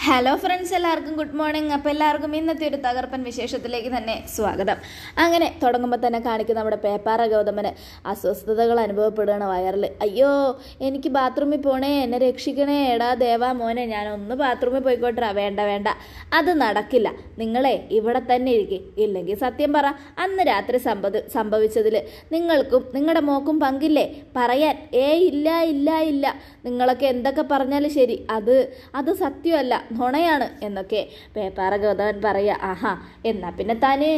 hello friends എല്ലാവർക്കും good morning അപ്പോൾ എല്ലാവർക്കും ഇന്നത്തെ ഒരു തകർപ്പൻ വിശേഷത്തിലേക്ക് തന്നെ സ്വാഗതം അങ്ങനെ തുടങ്ങുമ്പോൾ തന്നെ കാണിക്കുന്ന നമ്മുടെ പേപ്പാറ ഗൗതമന് അസ്വസ്ഥതകൾ അനുഭവപ്പെടുകയാണ് വയറിൽ അയ്യോ എനിക്ക് ബാത്റൂമിൽ പോണേ എന്നെ രക്ഷിക്കണേ എടാ ദേവാ മോനെ ഞാൻ ഒന്ന് ബാത്റൂമിൽ പോയിക്കോട്ടാ വേണ്ട വേണ്ട അത് നടക്കില്ല നിങ്ങളെ ഇവിടെ തന്നെ ഇരിക്കും ഇല്ലെങ്കിൽ സത്യം പറ അന്ന് രാത്രി സംഭവ സംഭവിച്ചതിൽ നിങ്ങൾക്കും നിങ്ങളുടെ മോക്കും പങ്കില്ലേ പറയാൻ ഏ ഇല്ല ഇല്ല ഇല്ല നിങ്ങളൊക്കെ എന്തൊക്കെ പറഞ്ഞാലും ശരി അത് അത് സത്യമല്ല നുണയാണ് എന്നൊക്കെ പേപ്പാറ ഗൗതമൻ പറയുക ആഹാ എന്നാ പിന്നെ താന്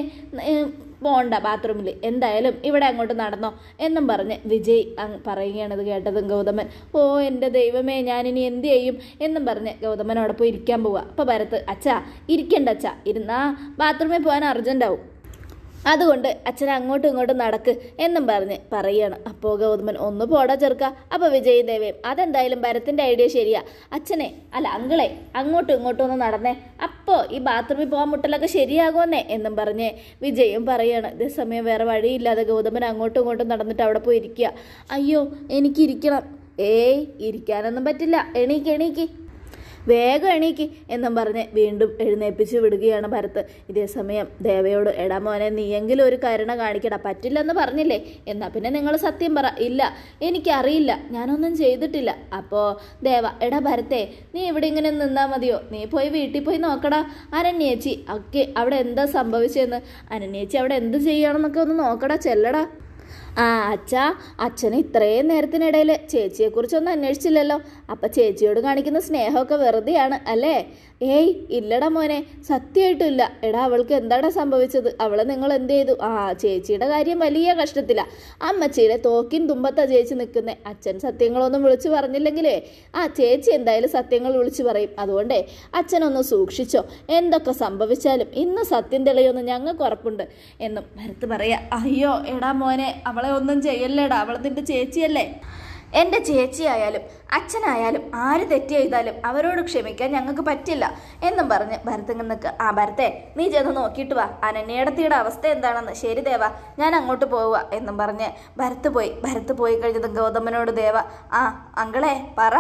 പോണ്ട ബാത്റൂമിൽ എന്തായാലും ഇവിടെ അങ്ങോട്ട് നടന്നോ എന്നും പറഞ്ഞ് വിജയ് അങ്ങ് പറയുകയാണ് ഇത് കേട്ടതും ഗൗതമൻ ഓ എൻ്റെ ദൈവമേ ഞാനിനി എന്ത് ചെയ്യും എന്നും പറഞ്ഞ് ഗൗതമനോടൊപ്പം ഇരിക്കാൻ പോവുക അപ്പോൾ ഭരത് അച്ഛാ ഇരിക്കണ്ട അച്ഛാ ഇരുന്നാ ബാത്റൂമിൽ പോകാൻ അർജൻറ്റാവും അതുകൊണ്ട് അച്ഛൻ അങ്ങോട്ടും ഇങ്ങോട്ടും നടക്ക് എന്നും പറഞ്ഞ് പറയാണ് അപ്പോൾ ഗൗതമൻ ഒന്ന് പോടാ ചെറുക്ക അപ്പോൾ വിജയ് ദേവയും അതെന്തായാലും ഭരത്തിൻ്റെ ഐഡിയ ശരിയാ അച്ഛനെ അല്ല അങ്കിളെ അങ്ങോട്ടും ഇങ്ങോട്ടും ഒന്ന് നടന്നേ അപ്പോൾ ഈ ബാത്റൂമിൽ പോകാൻ മുട്ടലൊക്കെ ശരിയാകുമെന്നേ എന്നും പറഞ്ഞ് വിജയും പറയാണ് ഇതേ സമയം വേറെ വഴിയില്ലാതെ ഗൗതമൻ അങ്ങോട്ടും ഇങ്ങോട്ടും നടന്നിട്ട് അവിടെ പോയി ഇരിക്കുക അയ്യോ എനിക്കിരിക്കണം ഏയ് ഇരിക്കാനൊന്നും പറ്റില്ല എണീക്ക് എണീക്ക് വേഗം എണീക്ക് എന്നും പറഞ്ഞ് വീണ്ടും എഴുന്നേൽപ്പിച്ച് വിടുകയാണ് ഭരത് ഇതേ സമയം ദേവയോട് എടാ മോനെ നീയെങ്കിലും ഒരു കരുണ കാണിക്കട പറ്റില്ലെന്ന് പറഞ്ഞില്ലേ എന്നാ പിന്നെ നിങ്ങൾ സത്യം പറ ഇല്ല എനിക്കറിയില്ല ഞാനൊന്നും ചെയ്തിട്ടില്ല അപ്പോൾ ദേവ എടാ ഭരത്തെ നീ ഇവിടെ ഇങ്ങനെ നിന്നാൽ മതിയോ നീ പോയി വീട്ടിൽ പോയി നോക്കടാ അനന്യേച്ചി ഒക്കെ അവിടെ എന്താ സംഭവിച്ചതെന്ന് അനന്യേച്ചി അവിടെ എന്ത് ചെയ്യണമെന്നൊക്കെ ഒന്ന് നോക്കടാ ചെല്ലടാ ആ അച്ഛാ അച്ഛന് ഇത്രയും നേരത്തിനിടയിൽ ചേച്ചിയെക്കുറിച്ചൊന്നും അന്വേഷിച്ചില്ലല്ലോ അപ്പം ചേച്ചിയോട് കാണിക്കുന്ന സ്നേഹമൊക്കെ വെറുതെയാണ് അല്ലേ ഏയ് ഇല്ലടാ മോനെ സത്യമായിട്ടുമില്ല എടാ അവൾക്ക് എന്താടാ സംഭവിച്ചത് അവളെ നിങ്ങൾ എന്ത് ചെയ്തു ആ ചേച്ചിയുടെ കാര്യം വലിയ കഷ്ടത്തില അമ്മച്ചിയുടെ തോക്കിൻ തുമ്പത്താ ചേച്ചി നിൽക്കുന്നേ അച്ഛൻ സത്യങ്ങളൊന്നും വിളിച്ചു പറഞ്ഞില്ലെങ്കിലേ ആ ചേച്ചി എന്തായാലും സത്യങ്ങൾ വിളിച്ചു പറയും അതുകൊണ്ടേ അച്ഛനൊന്ന് സൂക്ഷിച്ചോ എന്തൊക്കെ സംഭവിച്ചാലും ഇന്ന് സത്യം തെളിയൊന്ന് ഞങ്ങൾക്ക് ഉറപ്പുണ്ട് എന്നും ഭരത്ത് പറയാ അയ്യോ എടാ മോനെ അവളെ ഒന്നും ചെയ്യല്ലേടാ അവൾ നിന്റെ ചേച്ചിയല്ലേ എൻ്റെ ചേച്ചിയായാലും അച്ഛനായാലും ആര് തെറ്റ് ചെയ്താലും അവരോട് ക്ഷമിക്കാൻ ഞങ്ങൾക്ക് പറ്റില്ല എന്നും പറഞ്ഞ് ഭരതങ്ങ് നിൽക്കുക ആ ഭരത്തെ നീ ചെന്ന് നോക്കിയിട്ട് വാ അനന്യടത്തിയുടെ അവസ്ഥ എന്താണെന്ന് ശരി ദേവ ഞാൻ അങ്ങോട്ട് പോവുക എന്നും പറഞ്ഞ് ഭരത്ത് പോയി ഭരത്ത് പോയി കഴിഞ്ഞത് ഗൗതമനോട് ദേവ ആ അങ്കളെ പറ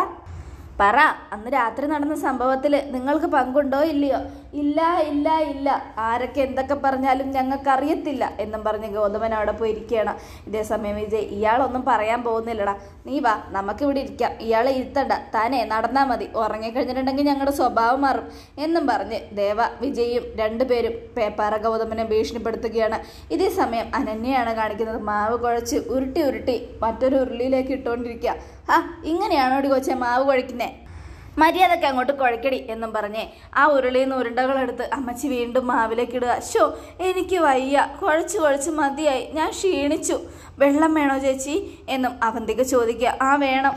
പറ അന്ന് രാത്രി നടന്ന സംഭവത്തിൽ നിങ്ങൾക്ക് പങ്കുണ്ടോ ഇല്ലയോ ഇല്ല ഇല്ല ഇല്ല ആരൊക്കെ എന്തൊക്കെ പറഞ്ഞാലും ഞങ്ങൾക്ക് അറിയത്തില്ല എന്നും പറഞ്ഞ് ഗൗതമൻ അവിടെ പോയി ഇരിക്കുകയാണ് ഇതേ സമയം വിജയ് ഇയാളൊന്നും പറയാൻ പോകുന്നില്ലടാ നീ വാ നമുക്കിവിടെ ഇരിക്കാം ഇയാളെ ഇരുത്തണ്ട താനേ നടന്നാൽ മതി ഉറങ്ങിക്കഴിഞ്ഞിട്ടുണ്ടെങ്കിൽ ഞങ്ങളുടെ സ്വഭാവം മാറും എന്നും പറഞ്ഞ് ദേവ വിജയും രണ്ടുപേരും പേപ്പാറ ഗൗതമനെ ഭീഷണിപ്പെടുത്തുകയാണ് ഇതേ സമയം അനന്യയാണ് കാണിക്കുന്നത് മാവ് കുഴച്ച് ഉരുട്ടി ഉരുട്ടി മറ്റൊരു ഉരുളിയിലേക്ക് ഇട്ടുകൊണ്ടിരിക്കുക ആ ഇങ്ങനെയാണോ കൊച്ചെ മാവ് കുഴക്കുന്നേ മര്യാദക്ക് അങ്ങോട്ട് കുഴക്കടി എന്നും പറഞ്ഞ് ആ ഉരുളിയിൽ നിന്ന് ഉരുണ്ടകളെടുത്ത് അമ്മച്ചി വീണ്ടും മാവിലേക്ക് ഇടുക ഷോ എനിക്ക് വയ്യ കുഴച്ച് കുഴച്ച് മതിയായി ഞാൻ ക്ഷീണിച്ചു വെള്ളം വേണോ ചേച്ചി എന്നും അവന്തിക ചോദിക്കുക ആ വേണം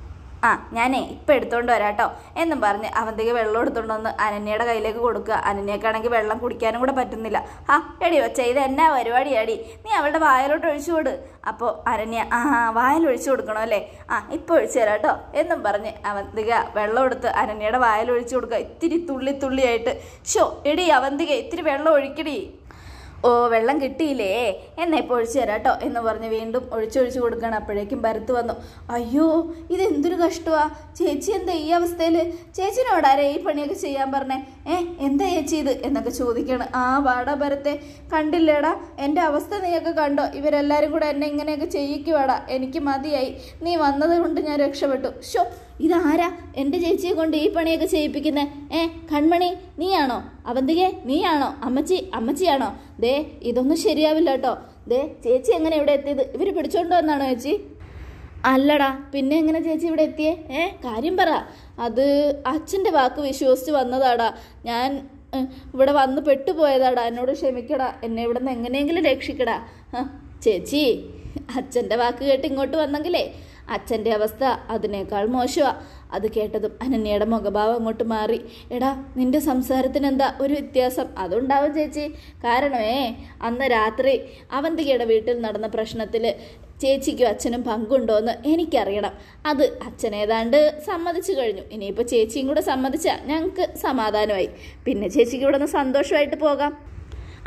ആ ഞാനേ ഇപ്പം എടുത്തോണ്ട് വരാട്ടോ എന്നും പറഞ്ഞ് അവന്തിക വെള്ളം എടുത്തോണ്ട് വന്ന് അനന്യയുടെ കയ്യിലേക്ക് കൊടുക്കുക അനന്യക്കാണെങ്കിൽ വെള്ളം കുടിക്കാനും കൂടെ പറ്റുന്നില്ല ആ എടി വെച്ച ഇത് എന്നാ പരിപാടിയാടി നീ അവളുടെ വായലോട്ട് ഒഴിച്ചു കൊടു അപ്പോൾ അനന്യ ആ വായൽ ഒഴിച്ചു കൊടുക്കണോ അല്ലേ ആ ഇപ്പോൾ ഒഴിച്ചു തരാം കേട്ടോ എന്നും പറഞ്ഞ് അവന്തിക വെള്ളം എടുത്ത് അനന്യയുടെ വായൽ ഒഴിച്ചു കൊടുക്കുക ഇത്തിരി തുള്ളി തുള്ളിയായിട്ട് ഷോ എടി അവന്തിക ഇത്തിരി വെള്ളം ഒഴിക്കടി ഓ വെള്ളം കിട്ടിയില്ലേ എന്നാ ഇപ്പോൾ ഒഴിച്ചു തരാം കേട്ടോ എന്ന് പറഞ്ഞ് വീണ്ടും ഒഴിച്ചൊഴിച്ച് കൊടുക്കണം അപ്പോഴേക്കും ഭരത്ത് വന്നു അയ്യോ ഇത് എന്തൊരു കഷ്ടമാ ചേച്ചി എന്താ ഈ അവസ്ഥയിൽ ചേച്ചിനോടാരെ ഈ പണിയൊക്കെ ചെയ്യാൻ പറഞ്ഞേ ഏ എന്താ ചേച്ചി ഇത് എന്നൊക്കെ ചോദിക്കണം ആ വാടാ ഭരത്തെ കണ്ടില്ലേടാ എൻ്റെ അവസ്ഥ നീയൊക്കെ കണ്ടോ ഇവരെല്ലാവരും കൂടെ എന്നെ ഇങ്ങനെയൊക്കെ ചെയ്യിക്കുവാടാ എനിക്ക് മതിയായി നീ വന്നത് കൊണ്ട് ഞാൻ രക്ഷപ്പെട്ടു ഷോ ഇതാരാ എൻ്റെ ചേച്ചിയെ കൊണ്ട് ഈ പണിയൊക്കെ ചെയ്യിപ്പിക്കുന്നേ ഏ കൺമണി നീയാണോ അവന്തികെ നീയാണോ അമ്മച്ചി അമ്മച്ചിയാണോ ദേ ഇതൊന്നും ശരിയാവില്ല കേട്ടോ ദേ ചേച്ചി എങ്ങനെ ഇവിടെ എത്തിയത് ഇവർ പിടിച്ചോണ്ട് വന്നാണോ ചേച്ചി അല്ലടാ പിന്നെ എങ്ങനെ ചേച്ചി ഇവിടെ എത്തിയേ ഏ കാര്യം പറ അത് അച്ഛൻ്റെ വാക്ക് വിശ്വസിച്ച് വന്നതാടാ ഞാൻ ഏ, ഇവിടെ വന്ന് പെട്ടുപോയതാടാ എന്നോട് ക്ഷമിക്കടാ എന്നെ ഇവിടെ നിന്ന് എങ്ങനെയെങ്കിലും രക്ഷിക്കടാ ആ, ചേച്ചി അച്ഛൻ്റെ വാക്ക് കേട്ട് ഇങ്ങോട്ട് വന്നെങ്കിലേ അച്ഛൻ്റെ അവസ്ഥ അതിനേക്കാൾ മോശമാ അത് കേട്ടതും അനന്യയുടെ മുഖഭാവം അങ്ങോട്ട് മാറി എടാ നിന്റെ സംസാരത്തിന് എന്താ ഒരു വ്യത്യാസം അതുണ്ടാവും ചേച്ചി കാരണമേ അന്ന് രാത്രി അവന്തികയുടെ വീട്ടിൽ നടന്ന പ്രശ്നത്തിൽ ചേച്ചിക്കും അച്ഛനും പങ്കുണ്ടോയെന്ന് എനിക്കറിയണം അത് അച്ഛൻ ഏതാണ്ട് സമ്മതിച്ചു കഴിഞ്ഞു ഇനിയിപ്പോൾ ചേച്ചിയും കൂടെ സമ്മതിച്ചാൽ ഞങ്ങൾക്ക് സമാധാനമായി പിന്നെ ചേച്ചിക്ക് ഇവിടെ നിന്ന് സന്തോഷമായിട്ട് പോകാം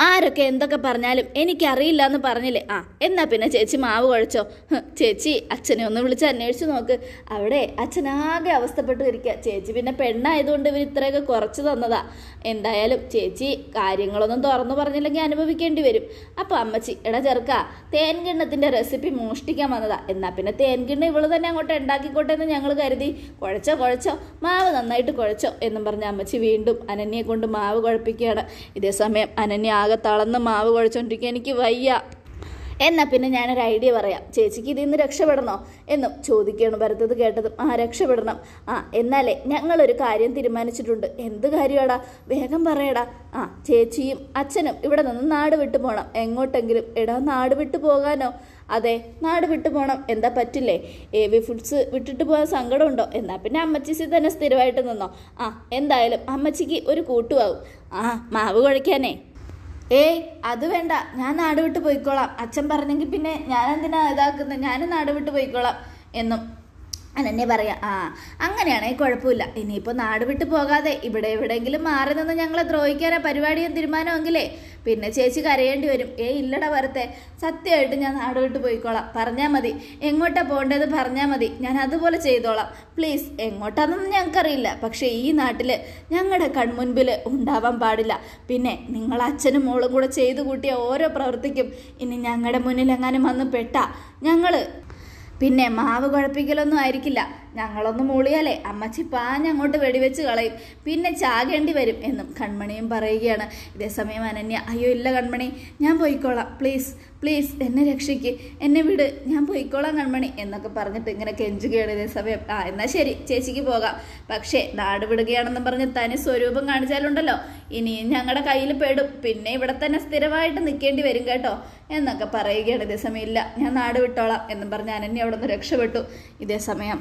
ആരൊക്കെ എന്തൊക്കെ പറഞ്ഞാലും എനിക്കറിയില്ല എന്ന് പറഞ്ഞില്ലേ ആ എന്നാ പിന്നെ ചേച്ചി മാവ് കുഴച്ചോ ഹ്, ചേച്ചി അച്ഛനെ ഒന്ന് വിളിച്ച് അന്വേഷിച്ച് നോക്ക് അവിടെ അച്ഛനാകെ അവസ്ഥപ്പെട്ട് ഇരിക്കുക ചേച്ചി പിന്നെ പെണ്ണായതുകൊണ്ട് ഇവർ ഇത്രയൊക്കെ കുറച്ച് തന്നതാ എന്തായാലും ചേച്ചി കാര്യങ്ങളൊന്നും തുറന്നു പറഞ്ഞില്ലെങ്കിൽ അനുഭവിക്കേണ്ടി വരും അപ്പോൾ അമ്മച്ചി എടാ ചെറുക്ക തേൻകിണ്ണത്തിൻ്റെ റെസിപ്പി മോഷ്ടിക്കാൻ വന്നതാ എന്നാ പിന്നെ തേൻകിണ്ണ ഇവള് തന്നെ അങ്ങോട്ട് ഉണ്ടാക്കിക്കോട്ടെ എന്ന് ഞങ്ങൾ കരുതി കുഴച്ചോ കുഴച്ചോ മാവ് നന്നായിട്ട് കുഴച്ചോ എന്നും പറഞ്ഞ അമ്മച്ചി വീണ്ടും അനന്യയെ കൊണ്ട് മാവ് കുഴപ്പിക്കുകയാണ് ഇതേ സമയം അനന്യ ആകെ തളർന്ന് മാവ് കുഴച്ചോണ്ടിരിക്കുക എനിക്ക് വയ്യ എന്നാ പിന്നെ ഞാനൊരു ഐഡിയ പറയാം ചേച്ചിക്ക് ഇതിൽ നിന്ന് രക്ഷപ്പെടണോ എന്നും ചോദിക്കുകയാണ് ഭരതത് കേട്ടതും ആ രക്ഷപ്പെടണം ആ എന്നാലേ ഞങ്ങളൊരു കാര്യം തീരുമാനിച്ചിട്ടുണ്ട് എന്ത് കാര്യമാടാ വേഗം പറയടാ ആ ചേച്ചിയും അച്ഛനും ഇവിടെ നിന്ന് നാട് വിട്ടു പോകണം എങ്ങോട്ടെങ്കിലും എടാ നാട് വിട്ടു പോകാനോ അതെ നാട് വിട്ടു പോകണം എന്താ പറ്റില്ലേ എ വി ഫുഡ്സ് വിട്ടിട്ട് പോകാൻ സങ്കടമുണ്ടോ എന്നാ പിന്നെ അമ്മച്ചിസി തന്നെ സ്ഥിരമായിട്ട് നിന്നോ ആ എന്തായാലും അമ്മച്ചിക്ക് ഒരു കൂട്ടുമാവും ആ മാവ് കുഴയ്ക്കാനേ ഏയ് അത് വേണ്ട ഞാൻ നാട് വിട്ട് പോയിക്കോളാം അച്ഛൻ പറഞ്ഞെങ്കിൽ പിന്നെ ഞാൻ എന്തിനാ ഇതാക്കുന്നത് ഞാനും നാട് വിട്ട് പോയിക്കോളാം എന്നും അനന്യ പറയാം ആ അങ്ങനെയാണെങ്കിൽ കുഴപ്പമില്ല ഇനിയിപ്പോൾ നാട് വിട്ട് പോകാതെ ഇവിടെ എവിടെയെങ്കിലും മാറി നിന്ന് ഞങ്ങളെ ദ്രോഹിക്കാനാ പരിപാടിയും തീരുമാനമെങ്കിലേ പിന്നെ ചേച്ചി കരയേണ്ടി വരും ഏ ഇല്ലട വരത്തെ സത്യമായിട്ട് ഞാൻ നാട് വിട്ട് പോയിക്കോളാം പറഞ്ഞാൽ മതി എങ്ങോട്ടാ പോകേണ്ടത് പറഞ്ഞാൽ മതി ഞാൻ അതുപോലെ ചെയ്തോളാം പ്ലീസ് എങ്ങോട്ടാണെന്നൊന്നും ഞങ്ങൾക്കറിയില്ല പക്ഷേ ഈ നാട്ടിൽ ഞങ്ങളുടെ കൺമുൻപിൽ ഉണ്ടാവാൻ പാടില്ല പിന്നെ നിങ്ങൾ അച്ഛനും മോളും കൂടെ ചെയ്തു കൂട്ടിയ ഓരോ പ്രവൃത്തിക്കും ഇനി ഞങ്ങളുടെ മുന്നിൽ എങ്ങാനും വന്ന് പെട്ടാ ഞങ്ങൾ പിന്നെ മാവ് കുഴപ്പിക്കലൊന്നും ആയിരിക്കില്ല ഞങ്ങളൊന്ന് മൂളിയാലേ അമ്മച്ചി പാഞ്ഞങ്ങോട്ട് വെടിവെച്ച് കളയും പിന്നെ ചാകേണ്ടി വരും എന്നും കൺമണിയും പറയുകയാണ് ഇതേസമയം അനന്യ അയ്യോ ഇല്ല കൺമണി ഞാൻ പോയിക്കോളാം പ്ലീസ് പ്ലീസ് എന്നെ രക്ഷിക്ക് എന്നെ വിട് ഞാൻ പോയിക്കോളാം കൺമണി എന്നൊക്കെ പറഞ്ഞിട്ട് ഇങ്ങനെ കെഞ്ചുകയാണ് ഇതേസമയം ആ എന്നാൽ ശരി ചേച്ചിക്ക് പോകാം പക്ഷേ നാട് വിടുകയാണെന്നും പറഞ്ഞ് തനി സ്വരൂപം കാണിച്ചാലുണ്ടല്ലോ ഇനിയും ഞങ്ങളുടെ കയ്യിൽ പെടും പിന്നെ ഇവിടെ തന്നെ സ്ഥിരമായിട്ട് നിൽക്കേണ്ടി വരും കേട്ടോ എന്നൊക്കെ പറയുകയാണ് ഇതേസമയം ഇല്ല ഞാൻ നാട് വിട്ടോളാം എന്നും പറഞ്ഞ് അനന്യ അവിടെ നിന്ന് രക്ഷപ്പെട്ടു ഇതേസമയം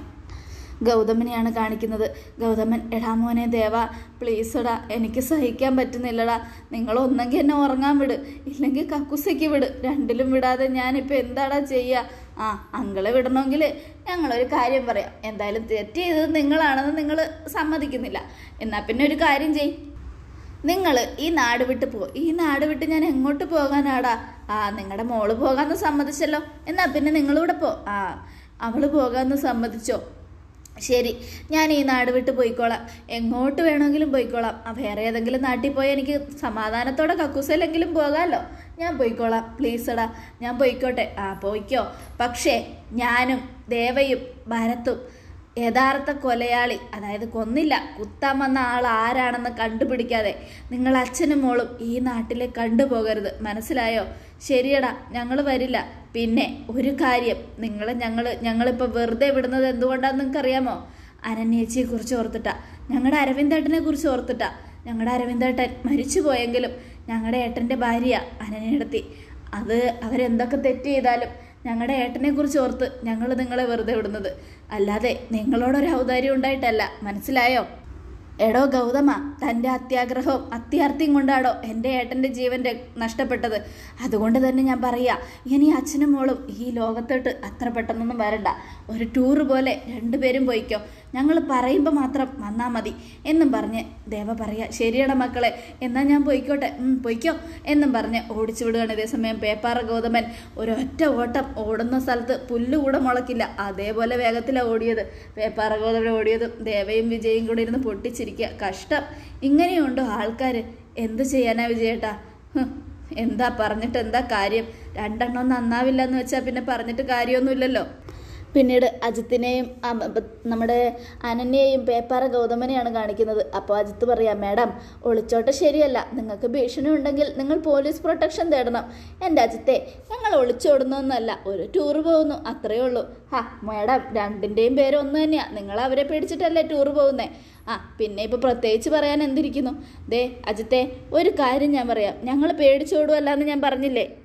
ഗൗതമനെയാണ് കാണിക്കുന്നത് ഗൗതമൻ എടാ മോനെ ദേവ പ്ലീസ് എടാ എനിക്ക് സഹിക്കാൻ പറ്റുന്നില്ലടാ നിങ്ങൾ ഒന്നെങ്കിൽ എന്നെ ഉറങ്ങാൻ വിട് ഇല്ലെങ്കിൽ കക്കുസയ്ക്ക് വിട് രണ്ടിലും വിടാതെ ഞാനിപ്പോൾ എന്താടാ ചെയ്യുക ആ അങ്കളെ വിടണമെങ്കിൽ ഞങ്ങളൊരു കാര്യം പറയാം എന്തായാലും തെറ്റ് ചെയ്തത് നിങ്ങളാണെന്ന് നിങ്ങൾ സമ്മതിക്കുന്നില്ല എന്നാൽ പിന്നെ ഒരു കാര്യം ചെയ് നിങ്ങൾ ഈ നാട് വിട്ട് പോ ഈ നാട് വിട്ട് ഞാൻ എങ്ങോട്ട് പോകാനാടാ ആ നിങ്ങളുടെ മോള് പോകാമെന്ന് സമ്മതിച്ചല്ലോ എന്നാ പിന്നെ നിങ്ങളിവിടെ പോ ആ അവള് പോകാമെന്ന് സമ്മതിച്ചോ ശരി ഞാൻ ഈ നാട് വിട്ട് പോയിക്കോളാം എങ്ങോട്ട് വേണമെങ്കിലും പോയിക്കോളാം ആ വേറെ ഏതെങ്കിലും നാട്ടിൽ പോയി എനിക്ക് സമാധാനത്തോടെ കക്കൂസയിലെങ്കിലും പോകാമല്ലോ ഞാൻ പോയിക്കോളാം പ്ലീസ് എടാ ഞാൻ പോയിക്കോട്ടെ ആ പോയിക്കോ പക്ഷേ ഞാനും ദേവയും ഭരത്തും യഥാർത്ഥ കൊലയാളി അതായത് കൊന്നില്ല കുത്താൻ വന്ന ആൾ ആരാണെന്ന് കണ്ടുപിടിക്കാതെ നിങ്ങൾ അച്ഛനും മോളും ഈ നാട്ടിലെ കണ്ടുപോകരുത് മനസ്സിലായോ ശരിയടാ ഞങ്ങൾ വരില്ല പിന്നെ ഒരു കാര്യം നിങ്ങൾ ഞങ്ങൾ ഞങ്ങളിപ്പോൾ വെറുതെ വിടുന്നത് എന്തുകൊണ്ടാണെന്ന് നിങ്ങൾക്കറിയാമോ അനന്യേച്ചിയെ കുറിച്ച് ഓർത്തിട്ടാ ഞങ്ങളുടെ അരവിന്ദേട്ടനെ കുറിച്ച് ഓർത്തിട്ടാ ഞങ്ങളുടെ അരവിന്ദേട്ടൻ മരിച്ചു പോയെങ്കിലും ഞങ്ങളുടെ ഏട്ടൻ്റെ ഭാര്യ അനനയെടുത്തി അത് അവരെന്തൊക്കെ തെറ്റ് ചെയ്താലും ഞങ്ങളുടെ ഏട്ടനെ കുറിച്ച് ഓർത്ത് ഞങ്ങൾ നിങ്ങളെ വെറുതെ വിടുന്നത് അല്ലാതെ നിങ്ങളോടൊരു ഔദാര്യം ഉണ്ടായിട്ടല്ല മനസ്സിലായോ എടോ ഗൗതമ തൻ്റെ അത്യാഗ്രഹവും അത്യാർത്ഥിയും കൊണ്ടാടോ എൻ്റെ ഏട്ടൻ്റെ ജീവൻ ര- നഷ്ടപ്പെട്ടത് അതുകൊണ്ട് തന്നെ ഞാൻ പറയാ ഇനി അച്ഛനും മോളും ഈ ലോകത്തോട്ട് അത്ര പെട്ടെന്നൊന്നും വരണ്ട ഒരു ടൂറ് പോലെ രണ്ടുപേരും പോയിക്കോ ഞങ്ങൾ പറയുമ്പോൾ മാത്രം വന്നാൽ മതി എന്നും പറഞ്ഞ് ദേവ പറയാ ശരിയട മക്കളെ എന്നാൽ ഞാൻ പോയിക്കോട്ടെ ഉം, പോയിക്കോ എന്നും പറഞ്ഞ് ഓടിച്ചു വിടുകയാണ് ഇതേസമയം പേപ്പാറ ഗൗതമൻ ഒരൊറ്റ ഓട്ടം ഓടുന്ന സ്ഥലത്ത് പുല്ല് കൂടെ മുളക്കില്ല അതേപോലെ വേഗത്തിലാണ് ഓടിയത് പേപ്പാറ ഗൗതമൻ ഓടിയതും ദേവയും വിജയും കൂടി ഇരുന്ന് പൊട്ടിച്ചിരിക്കുക കഷ്ടം ഇങ്ങനെയുണ്ടോ ആൾക്കാർ എന്ത് ചെയ്യാനാ വിജയേട്ടാ ഹ്, എന്താ പറഞ്ഞിട്ട് എന്താ കാര്യം രണ്ടെണ്ണം നന്നാവില്ല എന്ന് വെച്ചാൽ പിന്നെ പറഞ്ഞിട്ട് കാര്യമൊന്നുമില്ലല്ലോ പിന്നീട് അജിത്തിനെയും അം- ബ- നമ്മുടെ അനന്യയെയും പേപ്പാറ ഗൗതമനെയാണ് കാണിക്കുന്നത് അപ്പോൾ അജിത്ത് പറയാം മാഡം ഒളിച്ചോട്ടം ശരിയല്ല നിങ്ങൾക്ക് ഭീഷണി ഉണ്ടെങ്കിൽ നിങ്ങൾ പോലീസ് പ്രൊട്ടക്ഷൻ തേടണം എൻ്റെ അജിത്തെ ഞങ്ങൾ ഒളിച്ചോടുന്നൊന്നല്ല ഒരു ടൂർ പോകുന്നു അത്രയേ ഉള്ളൂ ഹാ മാഡം രണ്ടിൻ്റെയും പേര് ഒന്ന് തന്നെയാണ് നിങ്ങൾ അവരെ പേടിച്ചിട്ടല്ലേ ടൂർ പോകുന്നേ ആ പിന്നെ ഇപ്പോൾ പ്രത്യേകിച്ച് പറയാൻ എന്തിരിക്കുന്നു ദേ അജിത്തെ ഒരു കാര്യം ഞാൻ പറയാം ഞങ്ങൾ പേടിച്ചോടുമല്ല എന്ന് ഞാൻ പറഞ്ഞില്ലേ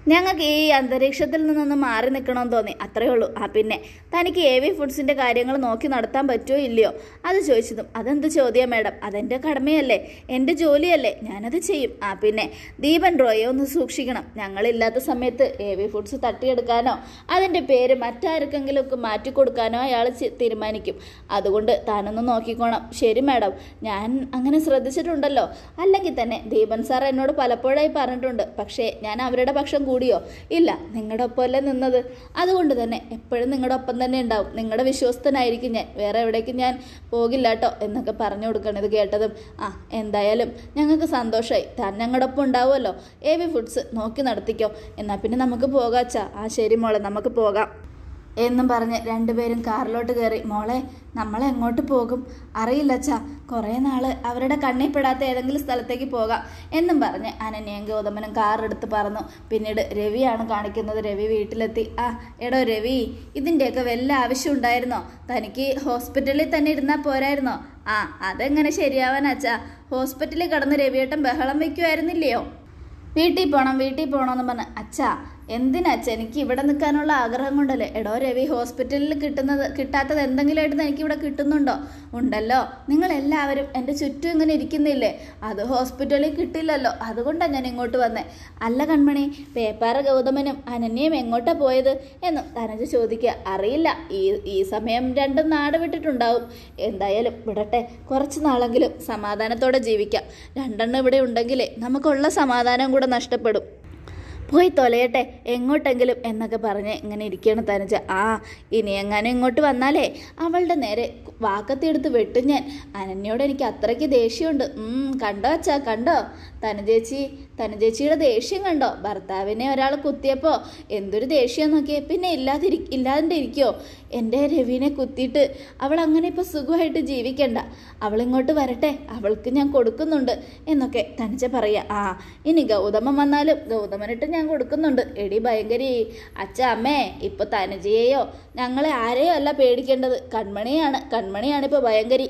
ഞങ്ങൾക്ക് ഈ അന്തരീക്ഷത്തിൽ നിന്നൊന്ന് മാറി നിൽക്കണമെന്ന് തോന്നി അത്രയേ ഉള്ളൂ ആ പിന്നെ തനിക്ക് എ വി ഫുഡ്സിൻ്റെ കാര്യങ്ങൾ നോക്കി നടത്താൻ പറ്റുമോ ഇല്ലയോ അത് ചോദിച്ചതും അതെന്ത് ചോദ്യം മാഡം അതെൻ്റെ കടമയല്ലേ എൻ്റെ ജോലിയല്ലേ ഞാനത് ചെയ്യും ആ പിന്നെ ദീപൻ റോയെ ഒന്ന് സൂക്ഷിക്കണം ഞങ്ങളില്ലാത്ത സമയത്ത് എ വി ഫുഡ്സ് തട്ടിയെടുക്കാനോ അതിൻ്റെ പേര് മറ്റാർക്കെങ്കിലും ഒക്കെ മാറ്റിക്കൊടുക്കാനോ അയാൾ ചി- തീരുമാനിക്കും അതുകൊണ്ട് താനൊന്ന് നോക്കിക്കോണം ശരി മാഡം ഞാൻ അങ്ങനെ ശ്രദ്ധിച്ചിട്ടുണ്ടല്ലോ അല്ലെങ്കിൽ തന്നെ ദീപൻ സാർ എന്നോട് പലപ്പോഴായി പറഞ്ഞിട്ടുണ്ട് പക്ഷേ ഞാൻ അവരുടെ പക്ഷം കൂടിയോ ഇല്ല നിങ്ങളുടെ ഒപ്പമല്ലേ നിന്നത് അതുകൊണ്ട് തന്നെ എപ്പോഴും നിങ്ങളുടെ ഒപ്പം തന്നെ ഉണ്ടാവും നിങ്ങളുടെ വിശ്വസ്തനായിരിക്കും ഞാൻ വേറെ എവിടേക്കും ഞാൻ പോകില്ല കേട്ടോ എന്നൊക്കെ പറഞ്ഞു കൊടുക്കണം ഇത് കേട്ടതും ആ എന്തായാലും ഞങ്ങൾക്ക് സന്തോഷമായി താൻ ഞങ്ങളുടെ ഒപ്പം ഉണ്ടാവുമല്ലോ എ വി ഫുഡ്സ് നോക്കി നടത്തിക്കോ എന്നാൽ പിന്നെ നമുക്ക് പോകാച്ചാ ആ ശരി മോളെ നമുക്ക് പോകാം എന്നും പറഞ്ഞ് രണ്ടുപേരും കാറിലോട്ട് കയറി മോളെ നമ്മൾ എങ്ങോട്ട് പോകും അറിയില്ല അച്ഛാ കുറേ നാൾ അവരുടെ കണ്ണിൽ പെടാത്ത ഏതെങ്കിലും സ്ഥലത്തേക്ക് പോകാം എന്നും പറഞ്ഞ് അനന്യയും ഗൗതമനും കാർ എടുത്ത് പറന്നു പിന്നീട് രവിയാണ് കാണിക്കുന്നത് രവി വീട്ടിലെത്തി ആ എടോ രവി ഇതിൻ്റെയൊക്കെ വല്ല ആവശ്യം ഉണ്ടായിരുന്നോ തനിക്ക് ഹോസ്പിറ്റലിൽ തന്നെ ഇരുന്നാൽ പോരായിരുന്നോ ആ അതെങ്ങനെ ശരിയാവാൻ അച്ഛാ ഹോസ്പിറ്റലിൽ കിടന്ന് രവിയേട്ടൻ ബഹളം വയ്ക്കുമായിരുന്നില്ലയോ വീട്ടിൽ പോകണം വീട്ടിൽ പോകണമെന്ന് പറഞ്ഞ് അച്ഛാ എന്തിനാ അച്ഛ എനിക്ക് ഇവിടെ നിൽക്കാനുള്ള ആഗ്രഹം കൊണ്ടല്ലേ എടോ രവി ഹോസ്പിറ്റലിൽ കിട്ടുന്നത് കിട്ടാത്തത് എന്തെങ്കിലുമായിട്ട് എനിക്ക് ഇവിടെ കിട്ടുന്നുണ്ടോ ഉണ്ടല്ലോ നിങ്ങൾ എല്ലാവരും എൻ്റെ ചുറ്റും ഇങ്ങനെ ഇരിക്കുന്നില്ലേ അത് ഹോസ്പിറ്റലിൽ കിട്ടില്ലല്ലോ അതുകൊണ്ടാണ് ഞാൻ ഇങ്ങോട്ട് വന്നേ അല്ല കൺമണി പേപ്പാറ ഗൗതമനും അനന്യയും എങ്ങോട്ടാ പോയത് എന്ന് തനജ് ചോദിക്കുക അറിയില്ല ഈ ഈ സമയം രണ്ടും നാട് വിട്ടിട്ടുണ്ടാവും എന്തായാലും വിടട്ടെ കുറച്ച് നാളെങ്കിലും സമാധാനത്തോടെ ജീവിക്കാം രണ്ടെണ്ണം ഇവിടെ ഉണ്ടെങ്കിലേ നമുക്കുള്ള സമാധാനം കൂടെ നഷ്ടപ്പെടും പോയി തൊലയട്ടെ എങ്ങോട്ടെങ്കിലും എന്നൊക്കെ പറഞ്ഞ് ഇങ്ങനെ ഇരിക്കുകയാണ് തനുജ ആ ഇനി എങ്ങാനും ഇങ്ങോട്ട് വന്നാലേ അവളുടെ നേരെ വാക്കത്തിയെടുത്ത് വെട്ടും ഞാൻ അനന്യോട് എനിക്ക് അത്രയ്ക്ക് ദേഷ്യമുണ്ട് ഉം, കണ്ടോ അച്ഛാ കണ്ടോ തനുചേച്ചി തനുചേച്ചിയുടെ ദേഷ്യം കണ്ടോ ഭർത്താവിനെ ഒരാൾ കുത്തിയപ്പോൾ എന്തൊരു ദേഷ്യം നോക്കിയേ പിന്നെ ഇല്ലാതിരി ഇല്ലാതെ ഇരിക്കോ എൻ്റെ രവിനെ കുത്തിയിട്ട് അവൾ അങ്ങനെ ഇപ്പോൾ സുഖമായിട്ട് ജീവിക്കണ്ട അവൾ ഇങ്ങോട്ട് വരട്ടെ അവൾക്ക് ഞാൻ കൊടുക്കുന്നുണ്ട് എന്നൊക്കെ തനിച്ച പറയാ ആ ഇനി ഗൗതമൻ വന്നാലും ഗൗതമനിട്ട് ഞാൻ കൊടുക്കുന്നുണ്ട് എടി ഭയങ്കരി അച്ഛ അമ്മേ ഇപ്പൊ തനുജയെയോ ഞങ്ങളെ ആരെയോ അല്ല പേടിക്കേണ്ടത് കൺമണിയാണ് കൺമണിയാണ് ഇപ്പോൾ ഭയങ്കരി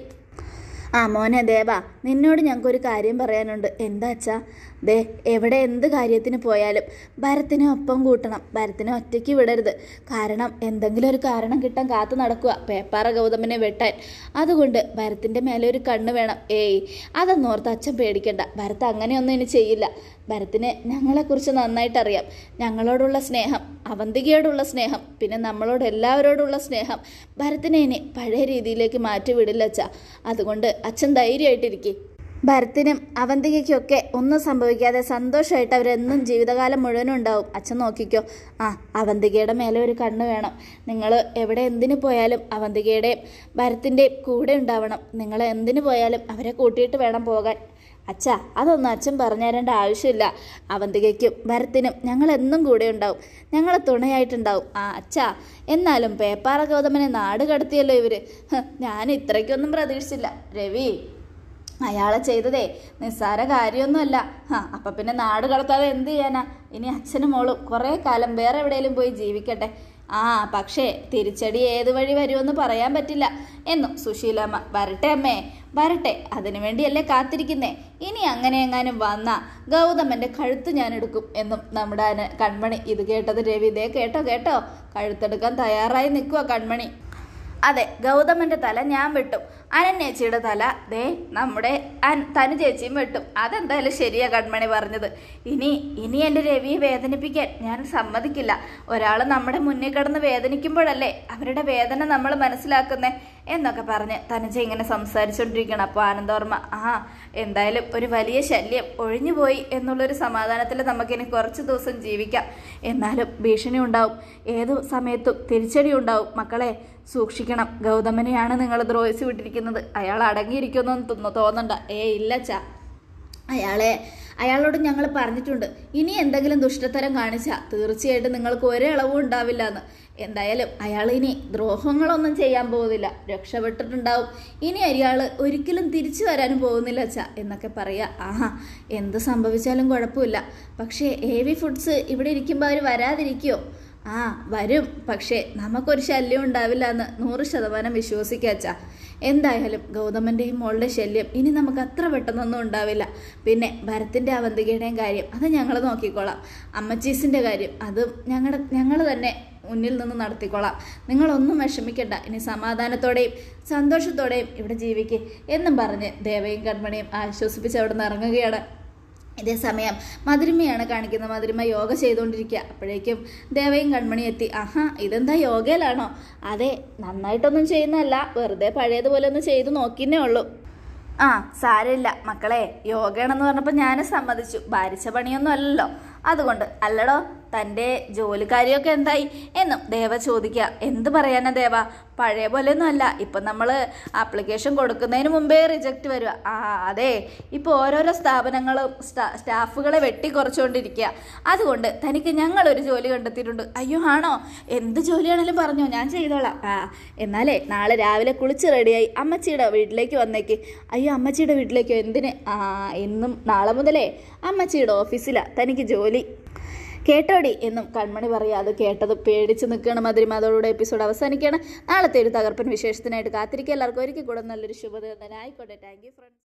ആ മോനെ ദേവാ നിന്നോട് ഞങ്ങൾക്കൊരു കാര്യം പറയാനുണ്ട് എന്താ അച്ഛാ ദേ എവിടെ എന്ത് കാര്യത്തിന് പോയാലും ഭരത്തിനെ ഒപ്പം കൂട്ടണം ഭരത്തിനെ ഒറ്റയ്ക്ക് വിടരുത് കാരണം എന്തെങ്കിലും ഒരു കാരണം കിട്ടാൻ കാത്തു നടക്കുക പേപ്പാറ ഗൗതമനെ വെട്ടാൻ അതുകൊണ്ട് ഭരത്തിൻ്റെ മേലെ ഒരു കണ്ണ് വേണം ഏയ് അതൊന്നോർത്ത് അച്ഛൻ പേടിക്കണ്ട ഭരത് അങ്ങനെയൊന്നും ഇനി ചെയ്യില്ല ഭരത്തിന് ഞങ്ങളെക്കുറിച്ച് നന്നായിട്ട് അറിയാം ഞങ്ങളോടുള്ള സ്നേഹം അവന്തികയോടുള്ള സ്നേഹം പിന്നെ നമ്മളോട് എല്ലാവരോടുള്ള സ്നേഹം ഭരത്തിനെ ഇനി പഴയ രീതിയിലേക്ക് മാറ്റി വിടില്ല അച്ഛാ അതുകൊണ്ട് അച്ഛൻ ധൈര്യമായിട്ടിരിക്കും ഭരത്തിനും അവന്തികയ്ക്കൊക്കെ ഒന്നും സംഭവിക്കാതെ സന്തോഷമായിട്ട് അവരെന്നും ജീവിതകാലം മുഴുവനും ഉണ്ടാവും അച്ഛൻ നോക്കിക്കോ ആ അവന്തികയുടെ മേലെ ഒരു കണ്ണ് വേണം നിങ്ങൾ എവിടെ എന്തിനു പോയാലും അവന്തികയുടെയും ഭരത്തിൻ്റെയും കൂടെ ഉണ്ടാവണം നിങ്ങൾ എന്തിനു പോയാലും അവരെ കൂട്ടിയിട്ട് വേണം പോകാൻ അച്ഛാ അതൊന്നും അച്ഛൻ പറഞ്ഞു തരേണ്ട ആവശ്യമില്ല അവന്തികയ്ക്കും ഭരത്തിനും ഞങ്ങൾ എന്നും കൂടെ ഉണ്ടാവും ഞങ്ങൾ തുണയായിട്ടുണ്ടാവും ആ അച്ഛാ എന്നാലും പേപ്പാറ ഗൗതമനെ നാട് കടത്തിയല്ലോ ഇവര് ഹ്, ഞാൻ ഇത്രയ്ക്കൊന്നും പ്രതീക്ഷിച്ചില്ല രവി അയാളെ ചെയ്തതേ നിസ്സാര കാര്യമൊന്നുമല്ല ആ അപ്പം പിന്നെ നാട് കടത്താതെ എന്ത് ചെയ്യാനാ ഇനി അച്ഛനും മോളും കുറേ കാലം വേറെ എവിടെയെങ്കിലും പോയി ജീവിക്കട്ടെ ആ പക്ഷേ തിരിച്ചടി ഏത് വഴി വരുമെന്ന് പറയാൻ പറ്റില്ല എന്നും സുശീലമ്മ വരട്ടെ അമ്മേ വരട്ടെ അതിനു വേണ്ടിയല്ലേ കാത്തിരിക്കുന്നേ ഇനി അങ്ങനെ എങ്ങാനും വന്ന ഗൗതമന്റെ കഴുത്ത് ഞാൻ എടുക്കും എന്നും നമ്മുടെ അന- കൺമണി ഇത് കേട്ടത് രവി ദേ കേട്ടോ കേട്ടോ കഴുത്തെടുക്കാൻ തയ്യാറായി നിൽക്കുക കൺമണി അതെ ഗൗതമന്റെ തല ഞാൻ വെട്ടും അനന്യേച്ചിയുടെ തല ദേ നമ്മുടെ അൻ- തനു ചേച്ചിയും വെട്ടും അതെന്തായാലും ശരിയാ കൺമണി പറഞ്ഞത് ഇനി ഇനി എൻ്റെ രവിയെ വേദനിപ്പിക്കാൻ ഞാൻ സമ്മതിക്കില്ല ഒരാൾ നമ്മുടെ മുന്നിൽ കിടന്ന് വേദനിക്കുമ്പോഴല്ലേ അവരുടെ വേദന നമ്മൾ മനസ്സിലാക്കുന്നേ എന്നൊക്കെ പറഞ്ഞ് തനുജ ഇങ്ങനെ സംസാരിച്ചുകൊണ്ടിരിക്കണം അപ്പോൾ ആനന്ദവർമ്മ ആ എന്തായാലും ഒരു വലിയ ശല്യം ഒഴിഞ്ഞുപോയി എന്നുള്ളൊരു സമാധാനത്തിൽ നമുക്കിനി കുറച്ച് ദിവസം ജീവിക്കാം എന്നാലും ഭീഷണി ഉണ്ടാവും ഏതു സമയത്തും തിരിച്ചടി ഉണ്ടാവും മക്കളെ സൂക്ഷിക്കണം ഗൗതമനെയാണ് നിങ്ങൾ ദ്രോഹിച്ചു വിട്ടിരിക്കുന്നത് അയാൾ അടങ്ങിയിരിക്കുമെന്നൊന്നും തോന്നു- തോന്നണ്ട ഏ ഇല്ലച്ചാ അയാളെ അയാളോട് ഞങ്ങൾ പറഞ്ഞിട്ടുണ്ട് ഇനി എന്തെങ്കിലും ദുഷ്ടത്തരം കാണിച്ചാൽ തീർച്ചയായിട്ടും നിങ്ങൾക്ക് ഒരളവും ഉണ്ടാവില്ല എന്ന് എന്തായാലും അയാൾ ഇനി ദ്രോഹങ്ങളൊന്നും ചെയ്യാൻ പോകുന്നില്ല രക്ഷപ്പെട്ടിട്ടുണ്ടാവും ഇനി അയാൾ ഒരിക്കലും തിരിച്ചു വരാനും പോകുന്നില്ല അച്ഛ എന്നൊക്കെ പറയാ ആഹാ എന്ത് സംഭവിച്ചാലും കുഴപ്പമില്ല പക്ഷേ എ വി ഫുഡ്സ് ഇവിടെ ഇരിക്കുമ്പോൾ അവർ വരാതിരിക്കുമോ ആ വരും പക്ഷേ നമുക്കൊരു ശല്യം ഉണ്ടാവില്ല എന്ന് നൂറ് ശതമാനം വിശ്വസിക്കാച്ച എന്തായാലും ഗൗതമൻ്റെയും മോളുടെ ശല്യം ഇനി നമുക്ക് അത്ര പെട്ടെന്നൊന്നും ഉണ്ടാവില്ല പിന്നെ ഭരത്തിൻ്റെ അവന്തികയുടെയും കാര്യം അത് ഞങ്ങൾ നോക്കിക്കോളാം അമ്മച്ചീസിൻ്റെ കാര്യം അതും ഞങ്ങളുടെ ഞങ്ങൾ തന്നെ മുന്നിൽ നിന്ന് നടത്തിക്കോളാം നിങ്ങളൊന്നും വിഷമിക്കണ്ട ഇനി സമാധാനത്തോടെയും സന്തോഷത്തോടെയും ഇവിടെ ജീവിക്കുക എന്നും പറഞ്ഞ് ദേവയും കൺമണിയും ആശ്വസിപ്പിച്ച് അവിടെ നിന്ന് ഇറങ്ങുകയാണ് ഇതേ സമയം മധുരിമയാണ് കാണിക്കുന്നത് മധുരിമ യോഗ ചെയ്തുകൊണ്ടിരിക്കുക അപ്പോഴേക്കും ദേവയും കൺമണി എത്തി ആഹാ ഇതെന്താ യോഗയിലാണോ അതെ നന്നായിട്ടൊന്നും ചെയ്യുന്നതല്ല വെറുതെ പഴയതുപോലെ ഒന്ന് ചെയ്തു നോക്കിന്നേ ഉള്ളൂ ആ സാരമില്ല മക്കളെ യോഗയാണെന്ന് പറഞ്ഞപ്പോൾ ഞാൻ സമ്മതിച്ചു ഭാരിച്ച പണിയൊന്നും അല്ലല്ലോ അതുകൊണ്ട് അല്ലടോ തൻ്റെ ജോലിക്കാരിയൊക്കെ എന്തായി എന്നും ദേവ ചോദിക്കുക എന്ത് പറയാനാ ദേവ പഴയ പോലെയൊന്നും അല്ല ഇപ്പം നമ്മൾ ആപ്ലിക്കേഷൻ കൊടുക്കുന്നതിന് മുമ്പേ റിജക്റ്റ് വരിക ആ അതെ ഇപ്പോൾ ഓരോരോ സ്ഥാപനങ്ങളും സ്റ്റാ സ്റ്റാഫുകളെ വെട്ടിക്കുറച്ചുകൊണ്ടിരിക്കുക അതുകൊണ്ട് തനിക്ക് ഞങ്ങളൊരു ജോലി കണ്ടെത്തിയിട്ടുണ്ട് അയ്യോ ആണോ എന്ത് ജോലിയാണെങ്കിലും പറഞ്ഞോ ഞാൻ ചെയ്തോളാം ആ എന്നാലേ നാളെ രാവിലെ കുളിച്ച് റെഡിയായി അമ്മച്ചിയുടെ വീട്ടിലേക്ക് വന്നേക്ക് അയ്യോ അമ്മച്ചിയുടെ വീട്ടിലേക്കോ എന്തിന് ആ ഇന്നും നാളെ മുതലേ അമ്മച്ചിയുടെ ഓഫീസിലാണ് തനിക്ക് ജോലി കേട്ടോടി എന്നും കൺമണി പറയാം അത് കേട്ടത് പേടിച്ച് നിൽക്കണം മധുരിമ അതോടുകൂടെ എപ്പിസോഡ് അവസാനിക്കുകയാണ് നാളത്തെ ഒരു തകർപ്പൻ വിശേഷത്തിനായിട്ട് കാത്തിരിക്കുക എല്ലാവർക്കും ഒരിക്കൽ കൂടെ നല്ലൊരു ശുഭദിനം തന്നെ ആയിക്കോട്ടെ താങ്ക് യു ഫ്രണ്ട്സ്